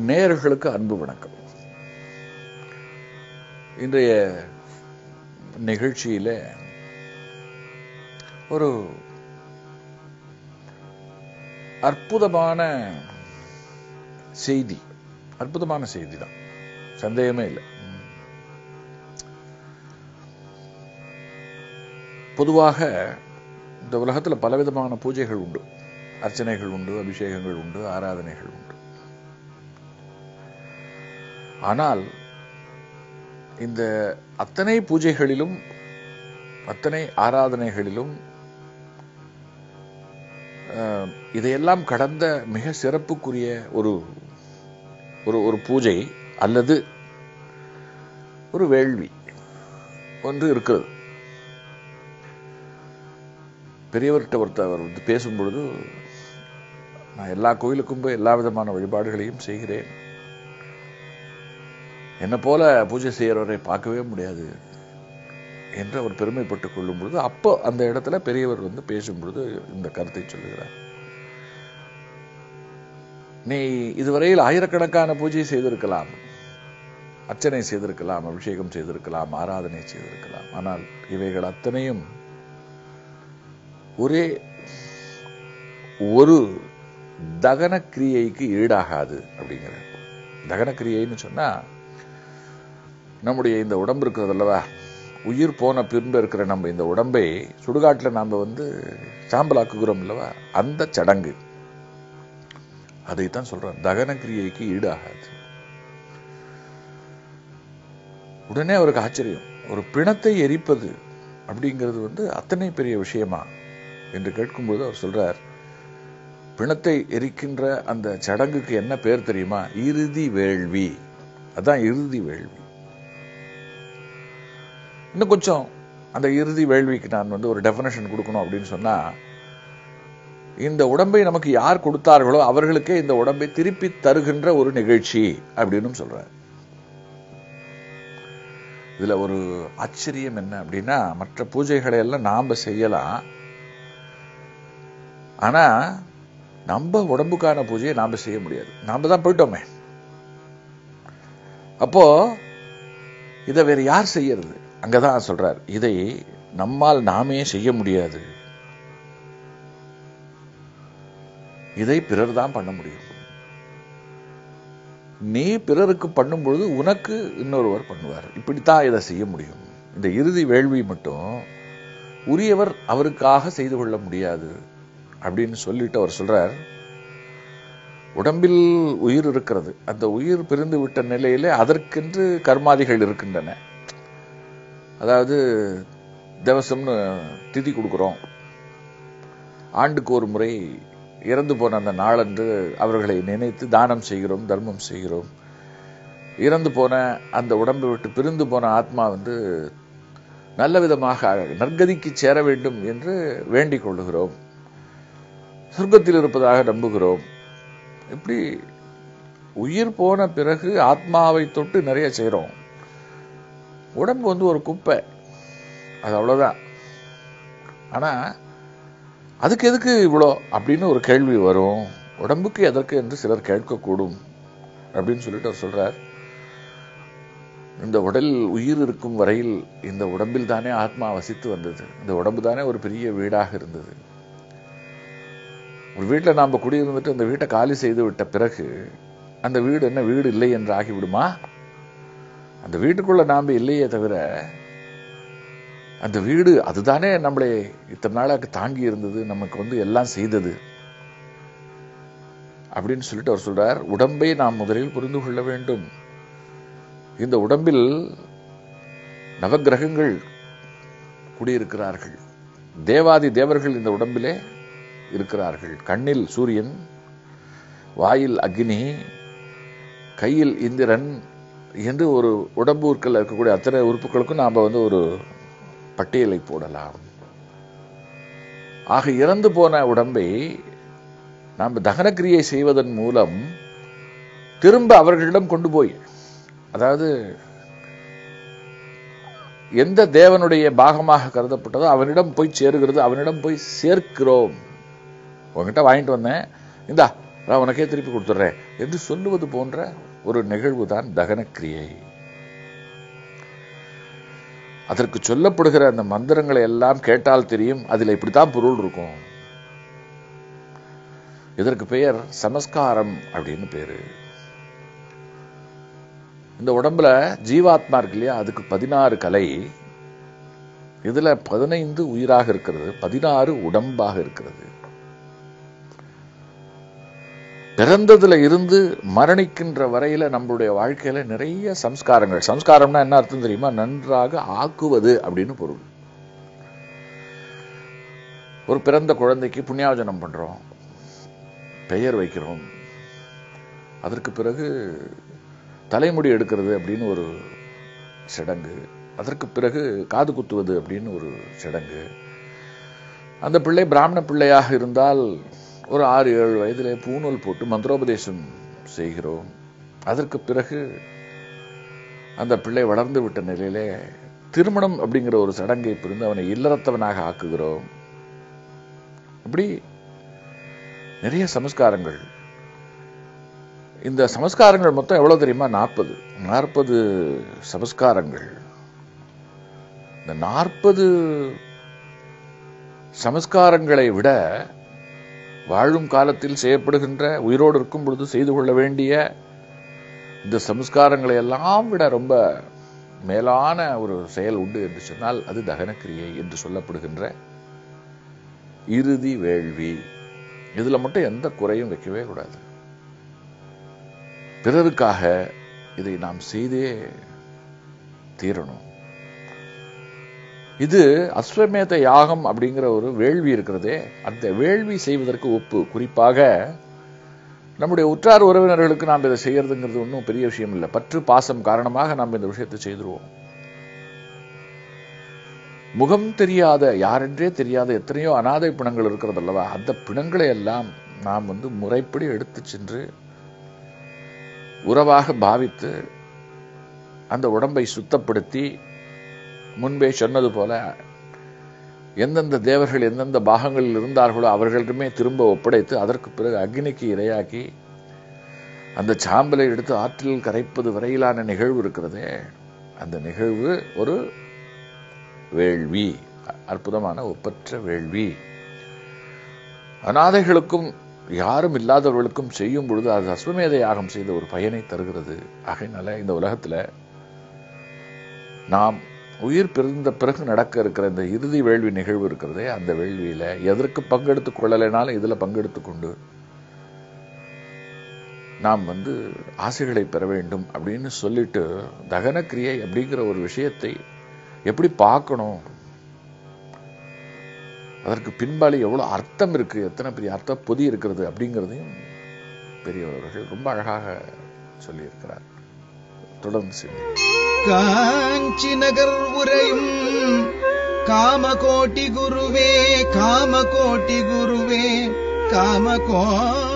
நேயர்களுக்கு அன்பு வணக்கம் இன்றைய நிகழ்ச்சியில ஒரு அற்புதமான செய்தி அற்புதமான செய்தி தான் சந்தேகமே இல்லை பொதுவாக இந்த உலகத்துல பலவிதமான பூஜைகள் உண்டு அர்ச்சனைகள் உண்டு அபிஷேகங்கள் உண்டு ஆராதனைகள் உண்டு ஆனால் இந்த அத்தனை பூஜைகளிலும் அத்தனை ஆராதனைகளிலும் அஹ், இதையெல்லாம் கடந்த மிக சிறப்புக்குரிய ஒரு ஒரு ஒரு பூஜை அல்லது ஒரு வேள்வி ஒன்று இருக்கிறது பெரியவர்கிட்ட ஒருத்தவர் வந்து பேசும்பொழுது நான் எல்லா கோயிலுக்கும் போய் எல்லா விதமான வழிபாடுகளையும் செய்கிறேன் என்ன போல பூஜை செய்யறவரை பார்க்கவே முடியாது என்று அவர் பெருமைப்பட்டுக் கொள்ளும் பொழுது அப்போ அந்த இடத்துல பெரியவர் வந்து பேசும் பொழுது இந்த கருத்தை சொல்லுகிறார் நீ இதுவரையில் ஆயிரக்கணக்கான பூஜை செய்திருக்கலாம் அர்ச்சனை செய்திருக்கலாம் அபிஷேகம் செய்திருக்கலாம் ஆராதனை செய்திருக்கலாம் ஆனால் இவைகள் அத்தனையும் ஒரே ஒரு தகன கிரியைக்கு ஈடாகாது அப்படிங்கிறார் தகன கிரியைன்னு சொன்னா நம்முடைய இந்த உடம்பு இருக்கிறது அல்லவா உயிர் போன பின்பு இருக்கிற நம்ம இந்த உடம்பை சுடுகாட்டில் நாம வந்து சாம்பலாக்குகிறோம் அல்லவா அந்த சடங்கு அதைத்தான் சொல்றோம் தகன கிரியைக்கு ஈடாகாது உடனே அவருக்கு ஆச்சரியம் ஒரு பிணத்தை எரிப்பது அப்படிங்கிறது வந்து அத்தனை பெரிய விஷயமா என்று கேட்கும்போது அவர் சொல்றார் பிணத்தை எரிக்கின்ற அந்த சடங்குக்கு என்ன பேர் தெரியுமா இறுதி வேள்வி அதான் இறுதி வேள்வி இன்னும் கொஞ்சம் அந்த இறுதி வேள்விக்கு நான் வந்து ஒரு டெஃபினேஷன் கொடுக்கணும் அப்படின்னு சொன்னா இந்த உடம்பை நமக்கு யார் கொடுத்தார்களோ அவர்களுக்கே இந்த உடம்பை திருப்பி தருகின்ற ஒரு நிகழ்ச்சி அப்படின்னு சொல்றார் இதுல ஒரு ஆச்சரியம் என்ன அப்படின்னா மற்ற பூஜைகளை எல்லாம் நாம செய்யலாம் ஆனா நம்ம உடம்புக்கான பூஜையை நாம செய்ய முடியாது நாம தான் போயிட்டோமே அப்போ இதை வேற யார் செய்யறது அங்கதான் சொல்றார் இதை நம்மால் நாமே செய்ய முடியாது இதை பிறர் தான் பண்ண முடியும் நீ பிறருக்கு பண்ணும் பொழுது உனக்கு இன்னொருவர் பண்ணுவார் இப்படித்தான் இதை செய்ய முடியும் இந்த இறுதி வேள்வி மட்டும் உரியவர் அவருக்காக செய்து கொள்ள முடியாது அப்படின்னு சொல்லிட்டு அவர் சொல்றார் உடம்பில் உயிர் இருக்கிறது அந்த உயிர் பிரிந்து விட்ட நிலையிலே அதற்கென்று கர்மாதிகள் இருக்கின்றன அதாவது திவசம்னு திதி கொடுக்கிறோம் ஆண்டுக்கு ஒரு முறை இறந்து போன அந்த நாளன்று அவர்களை நினைத்து தானம் செய்கிறோம் தர்மம் செய்கிறோம் இறந்து போன அந்த உடம்பை விட்டு பிரிந்து போன ஆத்மா வந்து நல்ல விதமாக நற்கதிக்கு சேர வேண்டும் என்று வேண்டிக் கொள்ளுகிறோம் சொர்க்கத்தில் இருப்பதாக நம்புகிறோம் இப்படி உயிர் போன பிறகு ஆத்மாவை தொட்டு நிறைய செய்கிறோம் உடம்பு வந்து ஒரு குப்பை அது அவ்வளவுதான் ஆனா அதுக்கு எதுக்கு இவ்வளோ அப்படின்னு ஒரு கேள்வி வரும் உடம்புக்கு எதற்கு என்று சிலர் கேட்கக்கூடும் அப்படின்னு சொல்லிட்டு அவர் சொல்றார் இந்த உடல் உயிர் இருக்கும் வரையில் இந்த உடம்பில் தானே ஆத்மா வசித்து வந்தது இந்த உடம்பு தானே ஒரு பெரிய வீடாக இருந்தது ஒரு வீட்டில் நாம் குடியிருந்துட்டு அந்த வீட்டை காலி செய்து விட்ட பிறகு அந்த வீடு என்ன வீடு இல்லை என்று ஆகிவிடுமா அந்த வீட்டுக்குள்ள நாம் இல்லையே தவிர அந்த வீடு அதுதானே நம்மளை இத்தனை நாளாக தாங்கி இருந்தது நமக்கு வந்து எல்லாம் செய்தது அப்படின்னு சொல்லிட்டு அவர் சொல்றார் உடம்பை நாம் முதலில் புரிந்து கொள்ள வேண்டும் இந்த உடம்பில் நவக்கிரகங்கள் குடியிருக்கிறார்கள் தேவாதி தேவர்கள் இந்த உடம்பிலே இருக்கிறார்கள் கண்ணில் சூரியன் வாயில் அக்னி கையில் இந்திரன் என்று ஒரு உடம்பு உறுப்பில் இருக்கக்கூடிய அத்தனை உறுப்புகளுக்கும் நாம் வந்து ஒரு பட்டியலை போடலாம் ஆக இறந்து போன உடம்பை நாம் தகனக்கிரியை செய்வதன் மூலம் திரும்ப அவர்களிடம் கொண்டு போய் அதாவது எந்த தேவனுடைய பாகமாக கருதப்பட்டதோ அவனிடம் போய் சேருகிறது அவனிடம் போய் சேர்க்கிறோம் உங்ககிட்ட வாங்கிட்டு வந்தேன் இந்தா நான் உனக்கே திருப்பி கொடுத்துட்றேன் என்று சொல்லுவது போன்ற ஒரு நிகழ்வு தான் தகனக்கிரியை அதற்கு சொல்லப்படுகிற அந்த மந்திரங்களை எல்லாம் கேட்டால் தெரியும் அதில் இப்படித்தான் பொருள் இருக்கும் இதற்கு பெயர் சமஸ்காரம் அப்படின்னு பேரு இந்த உடம்புல ஜீவாத்மா இருக்கு இல்லையா அதுக்கு பதினாறு கலை இதுல பதினைந்து உயிராக இருக்கிறது பதினாறு உடம்பாக இருக்கிறது பிறந்ததுல இருந்து மரணிக்கின்ற வரையில நம்மளுடைய வாழ்க்கையில நிறைய சம்ஸ்காரங்கள் சம்ஸ்காரம்னா என்ன அர்த்தம் தெரியுமா நன்றாக ஆக்குவது அப்படின்னு பொருள் ஒரு பிறந்த குழந்தைக்கு புண்ணியாவஜனம் பண்றோம் பெயர் வைக்கிறோம் அதற்கு பிறகு தலைமுடி எடுக்கிறது அப்படின்னு ஒரு சடங்கு அதற்கு பிறகு காது குத்துவது அப்படின்னு ஒரு சடங்கு அந்த பிள்ளை பிராமண பிள்ளையாக இருந்தால் ஒரு ஆறு ஏழு வயதிலே பூநூல் போட்டு மந்திரோபதேசம் செய்கிறோம் அதற்கு பிறகு அந்த பிள்ளை வளர்ந்து விட்ட நிலையிலே திருமணம் அப்படிங்கிற ஒரு சடங்கை புரிந்து அவனை இல்லறத்தவனாக ஆக்குகிறோம் இப்படி நிறைய சமஸ்காரங்கள் இந்த சமஸ்காரங்கள் மொத்தம் எவ்வளவு தெரியுமா நாற்பது நாற்பது சமஸ்காரங்கள் இந்த நாற்பது சமஸ்காரங்களை விட வாழும் காலத்தில் செய்யப்படுகின்ற உயிரோடு இருக்கும் பொழுது செய்து கொள்ள வேண்டிய இந்த சமஸ்காரங்களை எல்லாம் விட ரொம்ப மேலான ஒரு செயல் உண்டு என்று சொன்னால் அது தகனக்கிரியை என்று சொல்லப்படுகின்ற இறுதி வேள்வி இதுல மட்டும் எந்த குறையும் வைக்கவே கூடாது பிறருக்காக இதை நாம் செய்தே தீரணும் இது அஸ்வமேத யாகம் அப்படிங்கிற ஒரு வேள்வி இருக்கிறதே அந்த வேள்வி செய்வதற்கு ஒப்பு குறிப்பாக நம்முடைய உற்றார் உறவினர்களுக்கு நாம் இதை செய்யறதுங்கிறது ஒன்றும் பெரிய விஷயம் இல்லை பற்று பாசம் காரணமாக நாம் இந்த விஷயத்தை செய்துருவோம் முகம் தெரியாத யாரென்றே தெரியாத எத்தனையோ அனாதை பிணங்கள் இருக்கிறது அல்லவா அந்த பிணங்களை எல்லாம் நாம் வந்து முறைப்படி எடுத்து சென்று உறவாக பாவித்து அந்த உடம்பை சுத்தப்படுத்தி முன்பே சொன்னது போல எந்தெந்த தேவர்கள் எந்தெந்த பாகங்களில் இருந்தார்களோ அவர்களிடமே திரும்ப ஒப்படைத்து அதற்கு பிறகு அக்னிக்கு இரையாக்கி அந்த சாம்பலை எடுத்து ஆற்றில் கரைப்பது வரையிலான நிகழ்வு இருக்கிறதே அந்த நிகழ்வு ஒரு வேள்வி அற்புதமான ஒப்பற்ற வேள்வி அனாதைகளுக்கும் யாரும் இல்லாதவர்களுக்கும் செய்யும் பொழுது அது அஸ்வமேத யாகம் செய்த ஒரு பயனை தருகிறது ஆகையினால இந்த உலகத்துல நாம் உயிர் பிறந்த பிறகு நடக்க இருக்கிற இந்த இறுதி வேள்வி நிகழ்வு இருக்கிறதே அந்த வேள்வியில எதற்கு பங்கெடுத்துக் கொள்ளலைனாலும் இதுல பங்கெடுத்துக் கொண்டு நாம் வந்து ஆசைகளை பெற வேண்டும் அப்படின்னு சொல்லிட்டு தகன கிரியை அப்படிங்கிற ஒரு விஷயத்தை எப்படி பார்க்கணும் அதற்கு பின்பாலி எவ்வளவு அர்த்தம் இருக்கு எத்தனை பெரிய அர்த்த பொதி இருக்கிறது அப்படிங்கிறதையும் பெரியவர்கள் ரொம்ப அழகாக சொல்லியிருக்கிறார் தொடர்ந்து சிந்தி காஞ்சி நகர் உரையும் காமகோட்டி குருவே காமகோட்டி குருவே காமகோட்டி